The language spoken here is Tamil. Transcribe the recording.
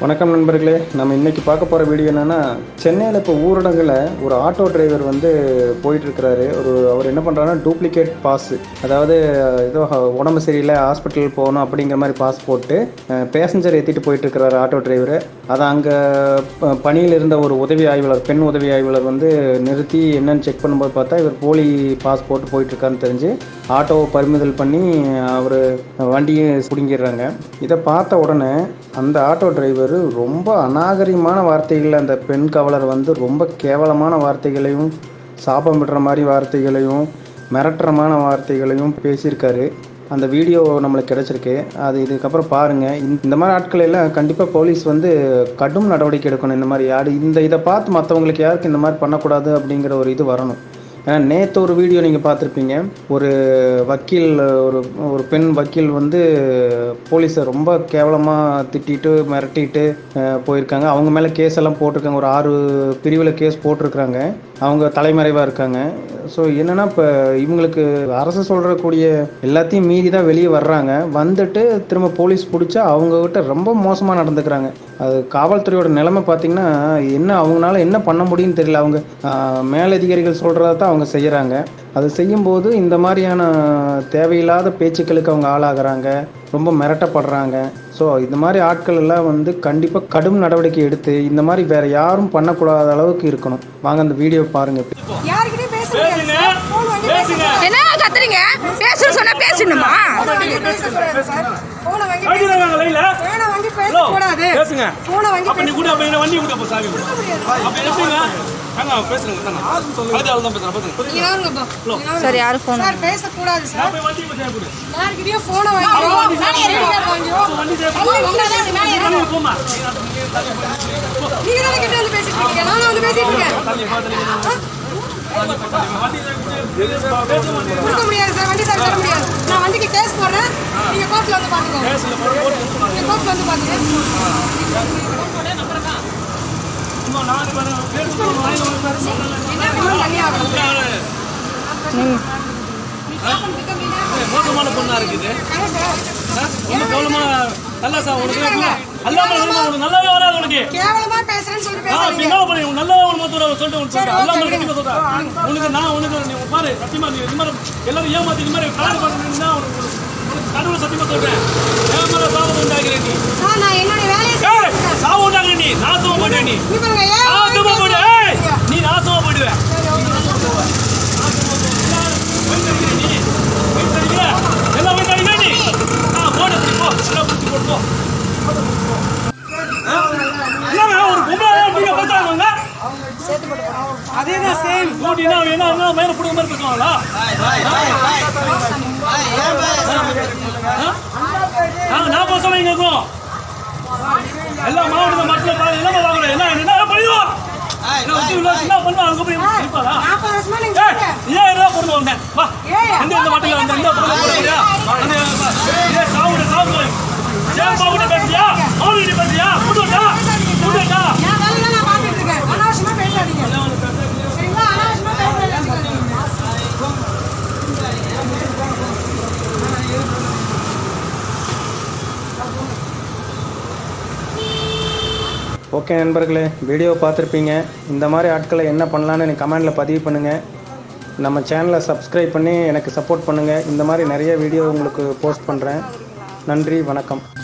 வணக்கம் நண்பர்களே நம்ம இன்னைக்கு பார்க்க போகிற வீடியோ என்னென்னா சென்னையில் இப்போ ஊரடங்கில் ஒரு ஆட்டோ டிரைவர் வந்து போயிட்டுருக்கிறாரு ஒரு அவர் என்ன பண்ணுறாருன்னா டூப்ளிகேட் பாஸ் அதாவது ஏதோ உடம்பு சரியில்லை ஹாஸ்பிட்டல் போகணும் அப்படிங்கிற மாதிரி பாஸ் போட்டு பேசஞ்சர் ஏற்றிட்டு போயிட்டுருக்கிறாரு ஆட்டோ டிரைவர் அதை அங்கே பணியில் இருந்த ஒரு உதவி ஆய்வாளர் பெண் உதவி ஆய்வாளர் வந்து நிறுத்தி என்னன்னு செக் பண்ணும்போது பார்த்தா இவர் போலி பாஸ் போட்டு போயிட்டுருக்காருன்னு தெரிஞ்சு ஆட்டோவை பறிமுதல் பண்ணி அவர் வண்டியை பிடுங்கிடுறாங்க இதை பார்த்த உடனே அந்த ஆட்டோ டிரைவர் ரொம்ப அநாகரிகமான வார்த்தைகளில் அந்த பெண் கவலர் வந்து ரொம்ப கேவலமான வார்த்தைகளையும் சாபம் விடுற மாதிரி வார்த்தைகளையும் மிரட்டுறமான வார்த்தைகளையும் பேசியிருக்காரு அந்த வீடியோ நம்மளுக்கு கிடச்சிருக்கு அது இதுக்கப்புறம் பாருங்கள் இந்த மாதிரி ஆட்கள் எல்லாம் கண்டிப்பாக போலீஸ் வந்து கடும் நடவடிக்கை எடுக்கணும் இந்த மாதிரி யார் இந்த இதை பார்த்து மற்றவங்களுக்கு யாருக்கு இந்த மாதிரி பண்ணக்கூடாது அப்படிங்கிற ஒரு இது வரணும் ஏன்னா நேற்று ஒரு வீடியோ நீங்கள் பார்த்துருப்பீங்க ஒரு வக்கீல் ஒரு ஒரு பெண் வக்கீல் வந்து போலீஸை ரொம்ப கேவலமாக திட்டிட்டு மிரட்டிட்டு அஹ், போயிருக்காங்க அவங்க மேலே கேஸ் எல்லாம் போட்டிருக்காங்க ஒரு ஆறு பிரிவில் கேஸ் போட்டிருக்காங்க அவங்க தலைமறைவாக இருக்காங்க ஸோ என்னென்னா இப்போ இவங்களுக்கு அரசு சொல்கிறக்கூடிய எல்லாத்தையும் மீறி தான் வெளியே வர்றாங்க வந்துட்டு திரும்ப போலீஸ் பிடிச்சா அவங்கக்கிட்ட ரொம்ப மோசமாக நடந்துக்கிறாங்க அது காவல்துறையோட நிலைமை பார்த்தீங்கன்னா என்ன அவங்களால என்ன பண்ண முடியும்னு தெரியல அவங்க ஆஹ், மேலதிகாரிகள் சொல்கிறத தான் அவங்க செய்கிறாங்க அது செய்யும்போது இந்த மாதிரியான தேவையில்லாத பேச்சுக்களுக்கு அவங்க ஆளாகிறாங்க ரொம்ப மிரட்டப்படுறாங்க ஸோ இந்த மாதிரி ஆட்கள் எல்லாம் வந்து கண்டிப்பாக கடும் நடவடிக்கை எடுத்து இந்த மாதிரி வேற யாரும் பண்ணக்கூடாத அளவுக்கு இருக்கணும் வாங்க அந்த வீடியோ பாருங்கள் யாருக்கிட்டையும் பேச முடியாது சார். phone வாங்கி பேசக்கூடாது. என்ன கத்துறீங்க பேசணும் சொன்னா பேசணுமா phone வாங்கி பேசக்கூடாது சார். phone வாங்கி பேச- அடிக்கிறாங்க லைன்ல phone வாங்கி பேசக்கூடாது. பேசுங்க phone வாங்கி அப்ப நீ கூட அப்ப என்ன வண்டி கூட அப்ப சாவி அப்ப எப்படிங்க அங்க பேசுங்க தாங்க அது அவ்வளவுதான் பேசுறேன் பாத்துங்க நீங்க நகருங்க பா. நீங்க நகருங்க. சரி யாரு போன் சார் பேசக்கூடாது சார் நான் போய் வண்டி போய் சேவை கொடு யாருக்கிட்டையும் phone வாங்கிக்கோ. cellular வாங்கிக்கோ. வண்டி சேவை எல்லாம் உங்க தான் அது மேலே ஏறணும். போமா நீங்க தானே கிட்ட வந்து பேசிட்டு இருக்கீங்க நானும் வந்து பேசிட்டு இருக்கேன் கொடுக்க முடியாது சார் வண்டி சார் தர முடியாது நான் வண்டிக்கு கேஸ் போடுறேன் நீங்க கோர்ட்ல வந்து பாத்துக்கோங்க நீங்க கோர்ட்ல வந்து பாத்துக்கோங்க என்ன தனியா மோசமான பொண்ணா இருக்குது ஒண்ணு கவனமா நல்லா சார் உனக்கு அல்லாம உனக்கு நல்லாவே வராது உனக்கு கேவலமா பேசுறேன்னு சொல்லிட்டு ஆ, பேசுறீங்க பின்னால பண்ணி உனக்கு நல்லாவே உனக்கு மொத்தம் ஒரு சொல்லிட்டு உனக்கு சொல்றேன் அல்லாம கண்டிப்பா சொல்றேன் உனக்கு நான் உனக்கு நீ பாரு சத்தியமா நீ இந்த மாதிரி எல்லாரும் ஏமாத்தி இந்த மாதிரி கலர் பண்ணுறீங்கன்னா உனக்கு உனக்கு கடவுள் சத்தியமா சொல்றேன் ஏமாற சாபம் உண்டாகிறேன் நீ சார் நான் என்னுடைய வேலையை ஏய், செஞ்சுட்டு இருக்கேன். சாவு உண்டாகிறேன் நீ நாசமா போயிடுவேன் நீ நீ பாருங்க ஏன் நாசமா போயிடு ஏய், நீ நாசமா போயிடுவேன் எல்லாம் போய் தடிக்கிற நீ ஆ போடு அப்படி போ எல்லாம் குத்தி போட்டு போ என்னங்க ஒரு பொம்பளை நீங்க பார்த்தாங்க அதேதான் சேம் கூட்டினா என்ன என்ன மேல புடுங்க மாதிரி பேசுவாங்களா நாங்க நான் பேசாம இங்க இருக்கோம் எல்லா மாவட்டத்துல மக்கள் பாரு என்ன வாங்குறோம் என்ன என்ன பண்ணிடுவோம் என்ன வச்சு இவ்வளவு என்ன பண்ணுவா அங்க போய் இருப்பாரா நாற்பது வருஷமா நீங்க ஏய் இருக்கீங்க. ஏன் என்ன பொண்ணு வந்தேன் வா ஏய், எந்த இந்த மாட்டில வந்த இந்த பொண்ணு போறியா ஏ சாவுட சாவுட ஏன் பாவுட பேசியா மாவுடி பேசியா புடுடா புடுடா என் வேலையை நான் பார்த்துட்டு இருக்கேன். அனாவசியமா பேசாதீங்க. சரிங்களா? அனாவசியமா பேசாதீங்க. ஓகே நண்பர்களே வீடியோ பார்த்துருப்பீங்க இந்த மாதிரி ஆட்களை என்ன பண்ணலான்னு எனக்கு கமெண்டில் பதிவு பண்ணுங்கள் நம்ம சேனலை சப்ஸ்கிரைப் பண்ணி எனக்கு சப்போர்ட் பண்ணுங்கள் இந்த மாதிரி நிறைய வீடியோ உங்களுக்கு போஸ்ட் பண்ணுறேன் நன்றி வணக்கம்